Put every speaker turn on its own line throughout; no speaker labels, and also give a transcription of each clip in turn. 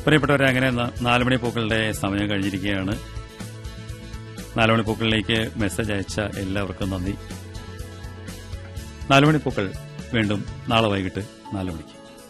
പ്രിയപ്പെട്ടവരെ അങ്ങനെ ന- നാലുമണി പൂക്കളുടെ സമയം കഴിഞ്ഞിരിക്കുകയാണ് നാലുമണി പൂക്കളിലേക്ക് മെസ്സേജ് അയച്ച എല്ലാവർക്കും നന്ദി നാലുമണി പൂക്കൾ വീണ്ടും നാളെ വൈകിട്ട് നാല് മണിക്ക്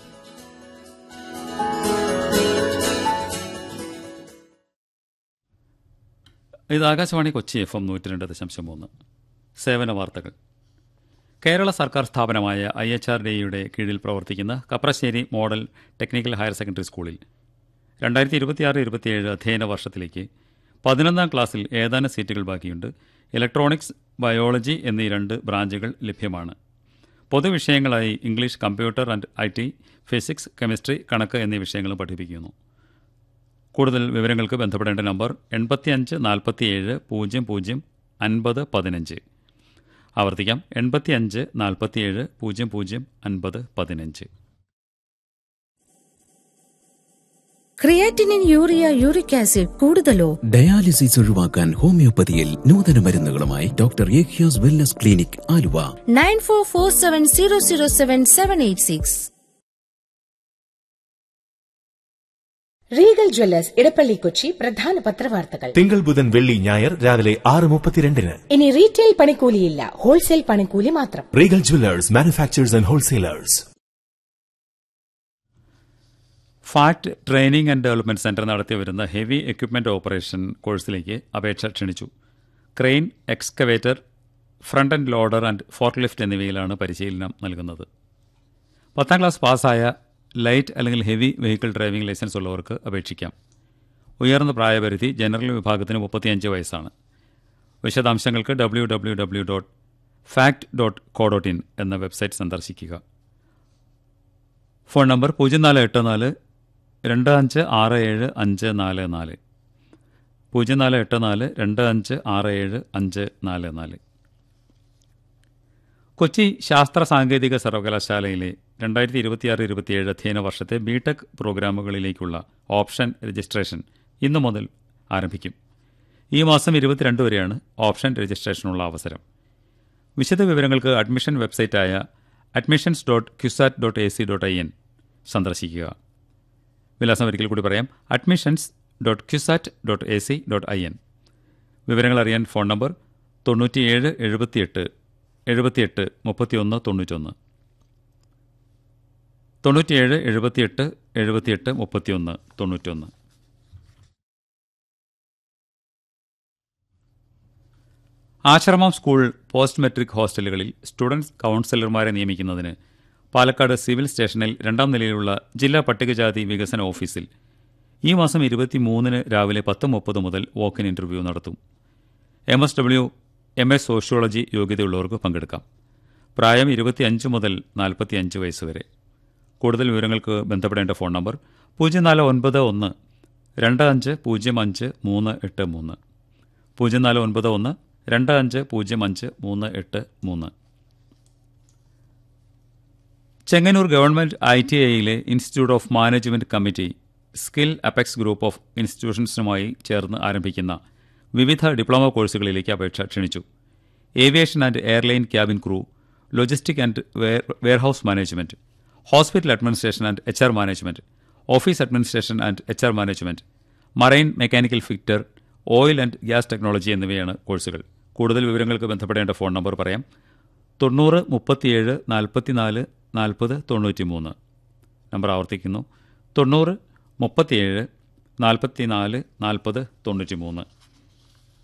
ഇത് ആകാശവാണി കൊച്ചി എഫ് എം നൂറ്റി രണ്ട് ദശാംശം മൂന്ന് സേവന വാർത്തകൾ കേരള സർക്കാർ സ്ഥാപനമായ ഐ എച്ച് ആർ ഡിയുടെ കീഴിൽ പ്രവർത്തിക്കുന്ന Kaprassery model technical higher secondary സ്കൂളിൽ രണ്ടായിരത്തി ഇരുപത്തിയാറ് ഇരുപത്തിയേഴ് അധ്യയന വർഷത്തിലേക്ക് പതിനൊന്നാം ക്ലാസ്സിൽ ഏതാനും സീറ്റുകൾ ബാക്കിയുണ്ട് ഇലക്ട്രോണിക്സ് ബയോളജി എന്നീ രണ്ട് ബ്രാഞ്ചുകൾ ലഭ്യമാണ് പൊതുവിഷയങ്ങളായി English computer and I T physics chemistry കണക്ക് എന്നീ വിഷയങ്ങളും പഠിപ്പിക്കുന്നു കൂടുതൽ വിവരങ്ങൾക്ക് ബന്ധപ്പെടേണ്ട നമ്പർ എൺപത്തിയഞ്ച് നാൽപ്പത്തിയേഴ് പൂജ്യം പൂജ്യം അൻപത് പതിനഞ്ച് ആവർത്തിക്കാം എൺപത്തിയഞ്ച് നാൽപ്പത്തിയേഴ് പൂജ്യം പൂജ്യം അൻപത് പതിനഞ്ച്
ക്രിയാറ്റിനിൻ യൂറിയ യൂറിക് ആസിഡ് കൂടുതലോ
ഡയാലിസിസ് ഒഴിവാക്കാൻ ഹോമിയോപ്പതിയിൽ നൂതന മരുന്നുകളുമായി ഡോക്ടർ യേഖ്യാസ് wellness clinic Aluva
nine four four seven zero zero seven seven eight six
regal jewellers Edappally Kochi പ്രധാന പത്രവാർത്തകൾ
തിങ്കൾ ബുധൻ വെള്ളി ഞായർ രാവിലെ ആറ് മുപ്പത്തിരണ്ടിന്
ഇനി റീറ്റെയിൽ പണിക്കൂലിയില്ല ഹോൾസെയിൽ പണിക്കൂലി മാത്രം
regal jewellers manufacturers and wholesalers
FACT training and development centre നടത്തി വരുന്ന ഹെവി എക്യുപ്മെന്റ് ഓപ്പറേഷൻ കോഴ്സിലേക്ക് അപേക്ഷ ക്ഷണിച്ചു crane excavator front and loader and fork lift എന്നിവയിലാണ് പരിശീലനം നൽകുന്നത് പത്താം ക്ലാസ് പാസ്സായ ലൈറ്റ് അല്ലെങ്കിൽ ഹെവി വെഹിക്കിൾ ഡ്രൈവിംഗ് ലൈസൻസ് ഉള്ളവർക്ക് അപേക്ഷിക്കാം ഉയർന്ന പ്രായപരിധി ജനറൽ വിഭാഗത്തിന് മുപ്പത്തിയഞ്ച് വയസ്സാണ് വിശദാംശങ്ങൾക്ക് W W W dot FACT dot co dot in എന്ന വെബ്സൈറ്റ് സന്ദർശിക്കുക ഫോൺ നമ്പർ പൂജ്യം നാല് എട്ട് നാല് രണ്ട് അഞ്ച് ആറ് ഏഴ് അഞ്ച് നാല് നാല് പൂജ്യം നാല് എട്ട് നാല് രണ്ട് അഞ്ച് ആറ് ഏഴ് അഞ്ച് നാല് നാല് കൊച്ചി ശാസ്ത്ര സാങ്കേതിക സർവകലാശാലയിലെ രണ്ടായിരത്തി ഇരുപത്തിയാറ് ഇരുപത്തിയേഴ് അധ്യയന വർഷത്തെ ബിടെക് പ്രോഗ്രാമുകളിലേക്കുള്ള ഓപ്ഷൻ രജിസ്ട്രേഷൻ ഇന്നു മുതൽ ആരംഭിക്കും ഈ മാസം ഇരുപത്തിരണ്ട് വരെയാണ് ഓപ്ഷൻ രജിസ്ട്രേഷനുള്ള അവസരം വിശദ വിവരങ്ങൾക്ക് അഡ്മിഷൻ വെബ്സൈറ്റായ admissions dot CUSAT dot A C dot I N സന്ദർശിക്കുക വിലാസം ഒരിക്കൽ കൂടി പറയാം admissions dot CUSAT dot A C dot I N വിവരങ്ങൾ അറിയാൻ ഫോൺ നമ്പർ തൊണ്ണൂറ്റിയേഴ് എഴുപത്തിയെട്ട് എഴുപത്തിയെട്ട് മുപ്പത്തിയൊന്ന് തൊണ്ണൂറ്റൊന്ന് തൊണ്ണൂറ്റിയേഴ് എഴുപത്തിയെട്ട് എഴുപത്തിയെട്ട് മുപ്പത്തിയൊന്ന് തൊണ്ണൂറ്റൊന്ന് ആശ്രമം സ്കൂൾ പോസ്റ്റ് മെട്രിക് ഹോസ്റ്റലുകളിൽ സ്റ്റുഡൻസ് കൗൺസിലർമാരെ നിയമിക്കുന്നതിന് പാലക്കാട് സിവിൽ സ്റ്റേഷനിൽ രണ്ടാം നിലയിലുള്ള ജില്ലാ പട്ടികജാതി വികസന ഓഫീസിൽ ഈ മാസം ഇരുപത്തിമൂന്നിന് രാവിലെ പത്ത് മുപ്പത് മുതൽ വോക്കിൻ ഇന്റർവ്യൂ നടത്തും M S W M S sociology യോഗ്യതയുള്ളവർക്ക് പങ്കെടുക്കാം പ്രായം ഇരുപത്തിയഞ്ച് മുതൽ നാൽപ്പത്തിയഞ്ച് വയസ്സ് വരെ കൂടുതൽ വിവരങ്ങൾക്ക് ബന്ധപ്പെടേണ്ട ഫോൺ നമ്പർ പൂജ്യം നാല് ഒൻപത് ഒന്ന് രണ്ട് അഞ്ച് പൂജ്യം അഞ്ച് മൂന്ന് എട്ട് മൂന്ന് പൂജ്യം നാല് ഒൻപത് ഒന്ന് രണ്ട് അഞ്ച് പൂജ്യം അഞ്ച് മൂന്ന് എട്ട് മൂന്ന് ചെങ്ങന്നൂർ ഗവൺമെന്റ് ഐ ടി ഐയിലെ institute of management committee skill apex group of ഇൻസ്റ്റിറ്റ്യൂഷൻസുമായി ചേർന്ന് ആരംഭിക്കുന്ന വിവിധ ഡിപ്ലോമ കോഴ്സുകളിലേക്ക് അപേക്ഷ ക്ഷണിച്ചു aviation and airline cabin crew logistic and warehouse management hospital administration and H R management office administration and H R management marine mechanical fitter oil and gas technology എന്നിവയാണ് കോഴ്സുകൾ കൂടുതൽ വിവരങ്ങൾക്ക് ബന്ധപ്പെടേണ്ട ഫോൺ നമ്പർ പറയാം തൊണ്ണൂറ് മുപ്പത്തിയേഴ് നാൽപ്പത്തിനാല് നാൽപ്പത് തൊണ്ണൂറ്റി മൂന്ന് നമ്പർ ആവർത്തിക്കുന്നു തൊണ്ണൂറ് മുപ്പത്തിയേഴ് നാൽപ്പത്തിനാല് നാൽപ്പത് തൊണ്ണൂറ്റി മൂന്ന്